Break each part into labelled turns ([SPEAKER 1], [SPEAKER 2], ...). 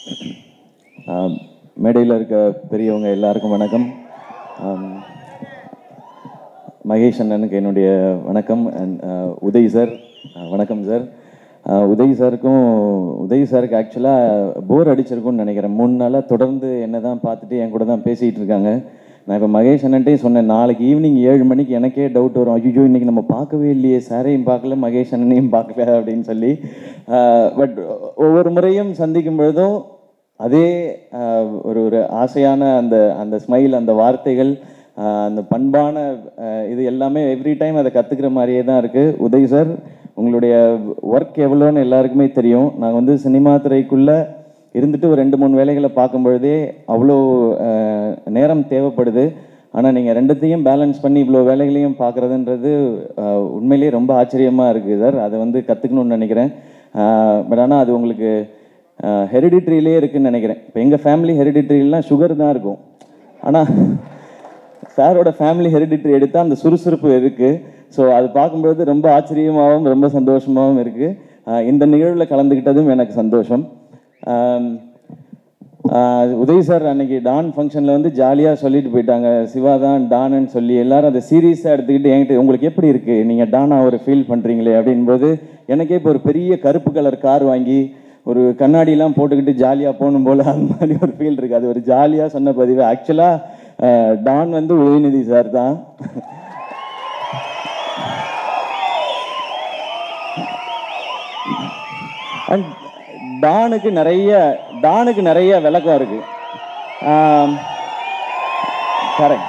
[SPEAKER 1] ஆம், மேடையில் இருக்க பெரியவங்க எல்லாருக்கும் வணக்கம் ஆம், மகேஷ் அண்ணனுக்கு என்னுடைய வணக்கம் அண்ட் உதய் சார் வணக்கம் சார் உதய் சாருக்கும் உதய் சாருக்கு ஆக்சுவலாக போர் அடிச்சிருக்கும்னு நினைக்கிறேன் மூணு நாளாக தொடர்ந்து என்ன தான் பார்த்துட்டு என் கூட தான் பேசிகிட்டு இருக்காங்க நான் இப்போ மகேஷ் அண்ணன்ட்டே சொன்னேன் நாளைக்கு ஈவினிங் ஏழு மணிக்கு எனக்கே டவுட் வரும் ஐயோ இன்னைக்கு நம்ம பார்க்கவே இல்லையே சாரையும் பார்க்கல மகேஷ் அண்ணனையும் பார்க்கல அப்படின்னு சொல்லி பட் ஒவ்வொரு முறையும் சந்திக்கும் பொழுதும் அதே ஆஹ், ஒரு ஒரு ஆசையான அந்த அந்த ஸ்மைல் அந்த வார்த்தைகள் ஆஹ், அந்த பண்பான ஆஹ், இது எல்லாமே எவ்ரி டைம் அதை கற்றுக்கிற மாதிரியே தான் இருக்குது உதய் சார் உங்களுடைய ஒர்க் எவ்வளோன்னு எல்லாருக்குமே தெரியும் நாங்கள் வந்து சினிமா துறைக்குள்ளே இருந்துட்டு ஒரு ரெண்டு மூணு வேலைகளை பார்க்கும் பொழுதே அவ்வளோ ஆஹ், நேரம் தேவைப்படுது ஆனால் நீங்கள் ரெண்டுத்தையும் பேலன்ஸ் பண்ணி இவ்வளோ வேலைகளையும் பார்க்குறதுன்றது உண்மையிலேயே ரொம்ப ஆச்சரியமாக இருக்குது சார் அதை வந்து கற்றுக்கணும்னு நினைக்கிறேன் பட் ஆனால் அது உங்களுக்கு ஹெரிடிட்ரியிலே இருக்குன்னு நினைக்கிறேன் இப்போ எங்கள் ஃபேமிலி ஹெரிடிட்ரிலாம் சுகர் தான் இருக்கும் ஆனால் சாரோட ஃபேமிலி ஹெரிடிட்ரி எடுத்தால் அந்த சுறுசுறுப்பு இருக்குது ஸோ அது பார்க்கும்பொழுது ரொம்ப ஆச்சரியமாகவும் ரொம்ப சந்தோஷமாகவும் இருக்குது இந்த நிகழ்வில் கலந்துக்கிட்டதும் எனக்கு சந்தோஷம் ஆம், ஆஹ் உதய் சார் அன்னைக்கு டான் ஃபங்க்ஷனில் வந்து ஜாலியாக சொல்லிட்டு போயிட்டாங்க சிவா தான் டான்னு சொல்லி எல்லாரும் அதை சீரியஸாக எடுத்துக்கிட்டு என்கிட்ட உங்களுக்கு எப்படி இருக்குது நீங்கள் டானா ஒரு ஃபீல் பண்ணுறீங்களே அப்படின்போது எனக்கே இப்போ ஒரு பெரிய கருப்பு கலர் கார் வாங்கி ஒரு கண்ணாடிலாம் போட்டுக்கிட்டு ஜாலியாக போகணும் போல் அந்த மாதிரி ஒரு ஃபீல் இருக்குது அது ஒரு ஜாலியாக சொன்ன பதிவு ஆக்சுவலாக டான் வந்து உதயநிதி சார் தான் அண்ட் டானுக்கு நிறைய டானுக்கு நிறைய விளக்கம் இருக்கு கரெக்ட்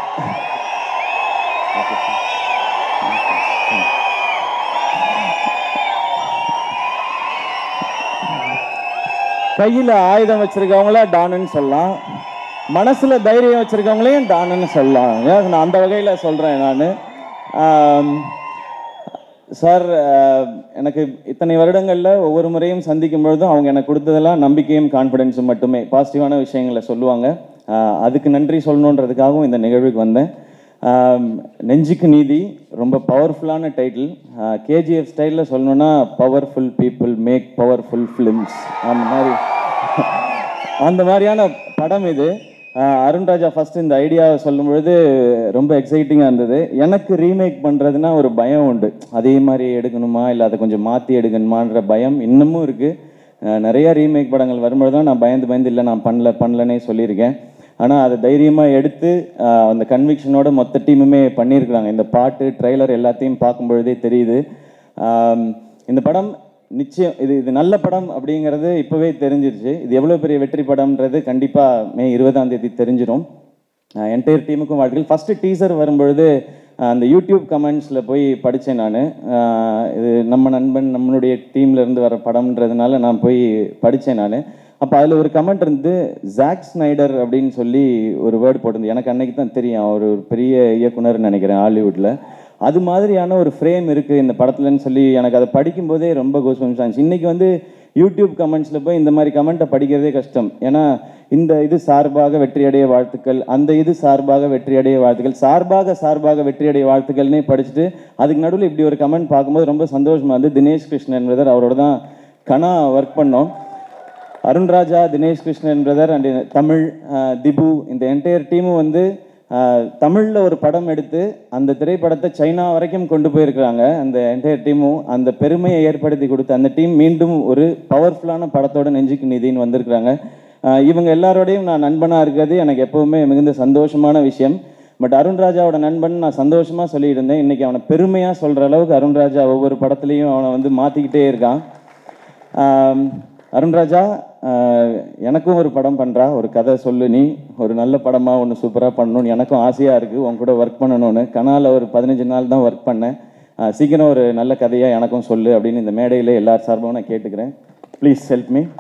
[SPEAKER 1] கையில் ஆயுதம் வச்சிருக்கவங்கள டானுன்னு சொல்லலாம் மனசுல தைரியம் வச்சிருக்கவங்களையும் டானுன்னு சொல்லலாம் ஏன் நான் அந்த வகையில் சொல்றேன் நான் சார் அஹ், எனக்கு இத்தனை வருடங்களில் ஒவ்வொரு முறையும் சந்திக்கும் பொழுதும் அவங்க எனக்கு கொடுத்ததெல்லாம் நம்பிக்கையும் கான்ஃபிடென்ஸும் மட்டுமே பாசிட்டிவான விஷயங்களை சொல்லுவாங்க அஹ், அதுக்கு நன்றி சொல்லணுன்றதுக்காகவும் இந்த நிகழ்வுக்கு வந்தேன் ஆம், நெஞ்சுக்கு நீதி ரொம்ப பவர்ஃபுல்லான டைட்டில் கேஜிஎஃப் ஸ்டைலில் சொல்லணும்னா powerful people make powerful films அந்த மாதிரி அந்த மாதிரியான படம் இது ஆஹ் அருண் ராஜா ஃபர்ஸ்ட் இந்த ஐடியாவை சொல்லும் பொழுது ரொம்ப எக்ஸைட்டிங்காக இருந்தது எனக்கு ரீமேக் பண்ணுறதுனா ஒரு பயம் உண்டு அதே மாதிரி எடுக்கணுமா இல்லை அதை கொஞ்சம் மாற்றி எடுக்கணுமான்ற பயம் இன்னமும் இருக்குது நிறைய ரீமேக் படங்கள் வரும்பொழுது தான் நான் பயந்து பயந்து இல்லை நான் பண்ணல பண்ணலனே சொல்லியிருக்கேன் ஆனால் அதை தைரியமாக எடுத்து ஆஹ் அந்த கன்விக்ஷனோட மொத்த டீமுமே பண்ணியிருக்கிறாங்க இந்த பாட்டு ட்ரெய்லர் எல்லாத்தையும் பார்க்கும் பொழுதே தெரியுது ஆம், இந்த படம் நிச்சயம் இது இது நல்ல படம் அப்படிங்கிறது இப்போவே தெரிஞ்சிருச்சு இது எவ்வளோ பெரிய வெற்றி படம்ன்றது கண்டிப்பாக மே இருபதாம் தேதி தெரிஞ்சிடும் என்டையர் டீமுக்கும் வாழ்த்துக்கள் ஃபஸ்ட்டு டீசர் வரும்பொழுது ஆஹ் அந்த யூடியூப் கமெண்ட்ஸில் போய் படித்தேன் நான் இது நம்ம நண்பன் நம்மளுடைய டீம்ல இருந்து வர படம்ன்றதுனால நான் போய் படித்தேன் நான் அப்போ அதில் ஒரு கமெண்ட் இருந்து ஜாக் ஸ்னைடர் அப்படின்னு சொல்லி ஒரு வேர்டு போட்டிருந்து எனக்கு அன்னைக்கு தான் தெரியும் அவர் ஒரு பெரிய இயக்குனர்னு நினைக்கிறேன் ஹாலிவுட்டில் அது மாதிரியான ஒரு ஃப்ரேம் இருக்குது இந்த படத்துலன்னு சொல்லி எனக்கு அதை படிக்கும்போதே ரொம்ப கோஸ்பம்ஸ் ஆச்சு இன்னைக்கு வந்து யூடியூப் கமெண்ட்ஸில் போய் இந்த மாதிரி கமெண்ட்டை படிக்கிறதே கஷ்டம் ஏன்னா இந்த இது சார்பாக வெற்றியடைய வாழ்த்துக்கள் அந்த இது சார்பாக வெற்றியடைய வாழ்த்துக்கள் சார்பாக சார்பாக வெற்றியடைய வாழ்த்துக்கள்னே படிச்சுட்டு அதுக்கு நடுவில் இப்படி ஒரு கமெண்ட் பார்க்கும்போது ரொம்ப சந்தோஷமா இருந்து தினேஷ் கிருஷ்ணன் பிரதர் அவரோட தான் கனா ஒர்க் பண்ணோம் அருண்ராஜா தினேஷ் கிருஷ்ணன் பிரதர் அண்ட் தமிழ் அஹ், திபு இந்த என்டையர் டீமும் வந்து தமிழில் ஒரு படம் எடுத்து அந்த திரைப்படத்தை சைனா வரைக்கும் கொண்டு போயிருக்கிறாங்க அந்த என்டையர் டீமும் அந்த பெருமையை ஏற்படுத்தி கொடுத்த அந்த டீம் மீண்டும் ஒரு பவர்ஃபுல்லான படத்தோட நெஞ்சுக்கு நிதின்னு வந்திருக்கிறாங்க அஹ், இவங்க எல்லாரோடையும் நான் நண்பனாக இருக்கிறது எனக்கு எப்பவுமே மிகுந்த சந்தோஷமான விஷயம் பட் அருண்ராஜாவோட நண்பன் நான் சந்தோஷமாக சொல்லிட்டு இருந்தேன் இன்னைக்கு அவனை பெருமையாக சொல்கிற அளவுக்கு அருண்ராஜா ஒவ்வொரு படத்துலையும் அவனை வந்து மாற்றிக்கிட்டே இருக்கான் ஆம், அருண்ராஜா ஆஹ், எனக்கும் ஒரு படம் பண்ணுறா ஒரு கதை சொல்லு நீ ஒரு நல்ல படமாக ஒன்று சூப்பராக பண்ணணும்னு எனக்கும் ஆசையாக இருக்குது உன் கூட ஒர்க் பண்ணணும்னு கனால ஒரு பதினஞ்சு நாள் தான் ஒர்க் பண்ணேன் ஆஹ், சீக்கிரம் ஒரு நல்ல கதையாக எனக்கும் சொல்லு அப்படின்னு இந்த மேடையில் எல்லார் சார்பாகவும் நான் கேட்டுக்கிறேன் ப்ளீஸ் ஹெல்ப் மீ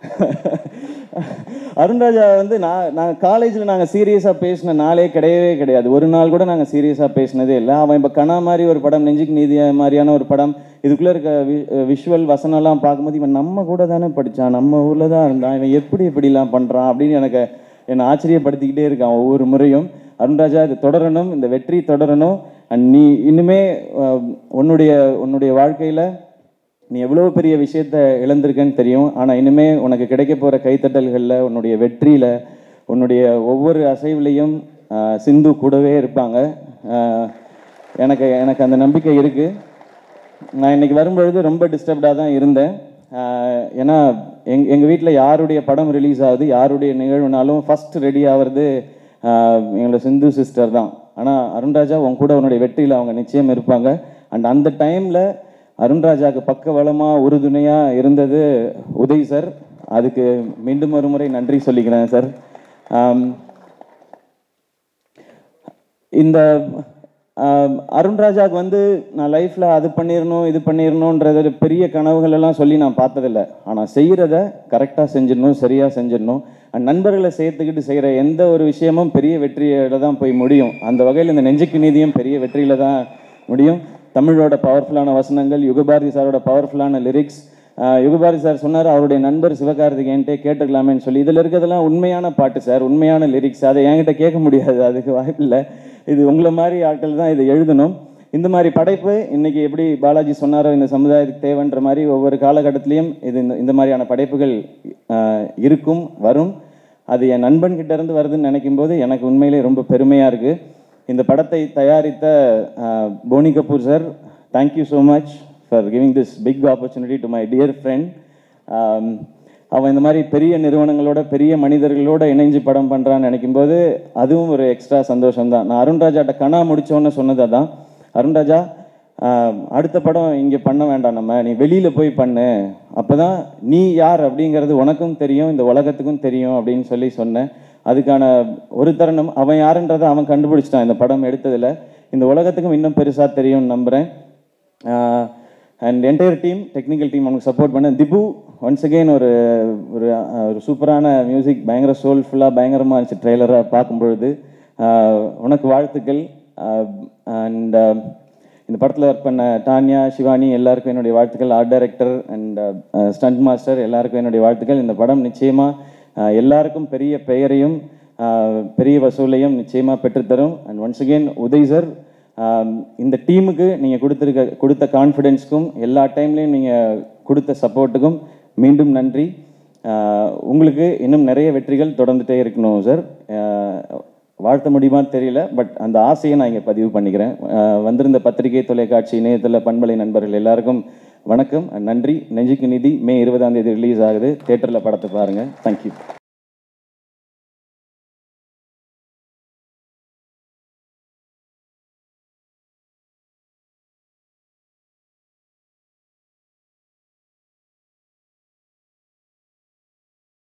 [SPEAKER 1] அருண்ராஜா வந்து நான் நாங்கள் காலேஜில் நாங்கள் சீரியஸாக பேசின நாளே கிடையவே கிடையாது ஒரு நாள் கூட நாங்கள் சீரியஸாக பேசினதே இல்லை அவன் இப்போ கனா மாதிரி ஒரு படம் நெஞ்சுக்கு நீதி மாதிரியான ஒரு படம் இதுக்குள்ளே இருக்க விஷுவல் வசனம்லாம் பார்க்கும்போது இவன் நம்ம கூட தானே படித்தான் நம்ம ஊரில் தான் இருந்தான் இவன் எப்படி இப்படிலாம் பண்ணுறான் அப்படின்னு எனக்கு என்னை ஆச்சரியப்படுத்திக்கிட்டே இருக்கான் ஒவ்வொரு முறையும் அருண்ராஜா இது தொடரணும் இந்த வெற்றி தொடரணும் அண்ட் நீ இன்னுமே அஹ், உன்னுடைய உன்னுடைய வாழ்க்கையில் நீ எவ்வளோ பெரிய விஷயத்த இழந்திருக்கன்னு தெரியும் ஆனால் இனிமே உனக்கு கிடைக்க போகிற கைத்தட்டல்களில் உன்னுடைய வெற்றியில் உன்னுடைய ஒவ்வொரு அசைவுலையும் ஆஹ், சிந்து கூடவே இருப்பாங்க ஆஹ், எனக்கு எனக்கு அந்த நம்பிக்கை இருக்குது நான் இன்னைக்கு வரும்பொழுது ரொம்ப டிஸ்டர்ப்டாக தான் இருந்தேன் ஆஹ் ஏன்னா எங் எங்கள் வீட்டில் யாருடைய படம் ரிலீஸ் ஆகுது யாருடைய நிகழ்வுனாலும் ஃபர்ஸ்ட் ரெடி ஆகிறது ஆஹ் எங்களோட சிந்து சிஸ்டர் தான் ஆனால் அருண்ராஜா உன் கூட உன்னுடைய வெற்றியில் அவங்க நிச்சயம் இருப்பாங்க அண்ட் அந்த டைமில் அருண்ராஜாவுக்கு பக்கபலமாக உறுதுணையாக இருந்தது உதய் சார் அதுக்கு மீண்டும் ஒரு முறை நன்றி சொல்லிக்கிறேன் சார் ஆம், இந்த ஆஹ், அருண்ராஜாவுக்கு வந்து நான் லைஃப்பில் அது பண்ணிடணும் இது பண்ணிடணுன்றது பெரிய கனவுகள் எல்லாம் சொல்லி நான் பார்த்ததில்ல ஆனால் செய்கிறத கரெக்டாக செஞ்சிடணும் சரியாக செஞ்சிடணும் And நண்பர்களை சேர்த்துக்கிட்டு செய்கிற எந்த ஒரு விஷயமும் பெரிய வெற்றியில தான் போய் முடியும் அந்த வகையில் இந்த நெஞ்சுக்கு நீதியும் பெரிய வெற்றியில தான் முடியும் தமிழோட பவர்ஃபுல்லான வசனங்கள் யுகபாரதி சாரோட பவர்ஃபுல்லான லிரிக்ஸ் யுகபாரதி சார் சொன்னார் அவருடைய நண்பர் சிவகார்த்திகேயன்ட்டே கேட்டுக்கலாமேன்னு சொல்லி இதில் இருக்கிறதெல்லாம் உண்மையான பாட்டு சார் உண்மையான லிரிக்ஸ் அதை என்கிட்ட கேட்க முடியாது அதுக்கு வாய்ப்பில்லை இது உங்களை மாதிரி ஆட்கள் தான் இதை எழுதணும் இந்த மாதிரி படைப்பு இன்னைக்கு எப்படி பாலாஜி சொன்னாரோ இந்த சமுதாயத்துக்கு தேவைன்ற மாதிரி ஒவ்வொரு காலகட்டத்திலையும் இது இந்த இந்த மாதிரியான படைப்புகள் ஆஹ், இருக்கும் வரும் அது என் நண்பன் கிட்ட இருந்து வருதுன்னு நினைக்கும் போது எனக்கு உண்மையிலே ரொம்ப பெருமையாக இருக்குது இந்த படத்தை தயாரித்த ஆஹ், Boney Kapoor sir thank you so much for giving this big opportunity to my dear friend அவன் இந்த மாதிரி பெரிய நிறுவனங்களோட பெரிய மனிதர்களோட இணைஞ்சு படம் பண்ணுறான்னு நினைக்கும்போது அதுவும் ஒரு எக்ஸ்ட்ரா சந்தோஷம் தான் நான் அருண்ராஜாட்ட கனா முடிச்சோன்னு சொன்னது அதான் அருண்ராஜா ஆஹ், அடுத்த படம் இங்கே பண்ண வேண்டாம் நம்ம நீ வெளியில் போய் பண்ணு அப்போ தான் நீ யார் அப்படிங்கிறது உனக்கும் தெரியும் இந்த உலகத்துக்கும் தெரியும் அப்படின்னு சொல்லி சொன்னேன் அதுக்கான ஒரு தருணம் அவன் யாருன்றதை அவன் கண்டுபிடிச்சிட்டான் இந்த படம் எடுத்ததில் இந்த உலகத்துக்கும் இன்னும் பெருசாக தெரியும்னு நம்புகிறேன் and entire team technical team அவனுக்கு சப்போர்ட் பண்ண திபு ஒன்ஸ் அகெயின் ஒரு ஒரு அஹ், ஒரு சூப்பரான மியூசிக் பயங்கர சோல்ஃபுல்லாக பயங்கரமாக இருந்துச்சு ட்ரெய்லராக பார்க்கும் பொழுது ஆஹ், உனக்கு வாழ்த்துக்கள் அண்ட் இந்த படத்தில் ஒர்க் பண்ண டான்யா சிவானி எல்லாருக்கும் என்னுடைய வாழ்த்துக்கள் art director and stunt master எல்லாருக்கும் என்னுடைய வாழ்த்துக்கள் இந்த படம் நிச்சயமாக எல்லாருக்கும் பெரிய பெயரையும் ஆஹ், பெரிய வசூலையும் நிச்சயமாக பெற்றுத்தரும் and once again Uday sir ஆம், இந்த டீமுக்கு நீங்கள் கொடுத்துருக்க கொடுத்த கான்ஃபிடென்ஸ்க்கும் எல்லா டைம்லேயும் நீங்கள் கொடுத்த சப்போர்ட்டுக்கும் மீண்டும் நன்றி ஆஹ், உங்களுக்கு இன்னும் நிறைய வெற்றிகள் தொடர்ந்துட்டே இருக்கணும் சார் ஆஹ், வாழ்த்த முடியுமான்னு தெரியல பட் அந்த ஆசையை நான் இங்கே பதிவு பண்ணிக்கிறேன் ஆஹ், வந்திருந்த பத்திரிகை தொலைக்காட்சி இணையதள பண்பலை நண்பர்கள் எல்லாருக்கும் வணக்கம் நன்றி நெஞ்சுக்கு நிதி மே இருபதாம் தேதி ரிலீஸ் ஆகுது தேட்டரில் படத்தை பாருங்கள் தேங்க்யூ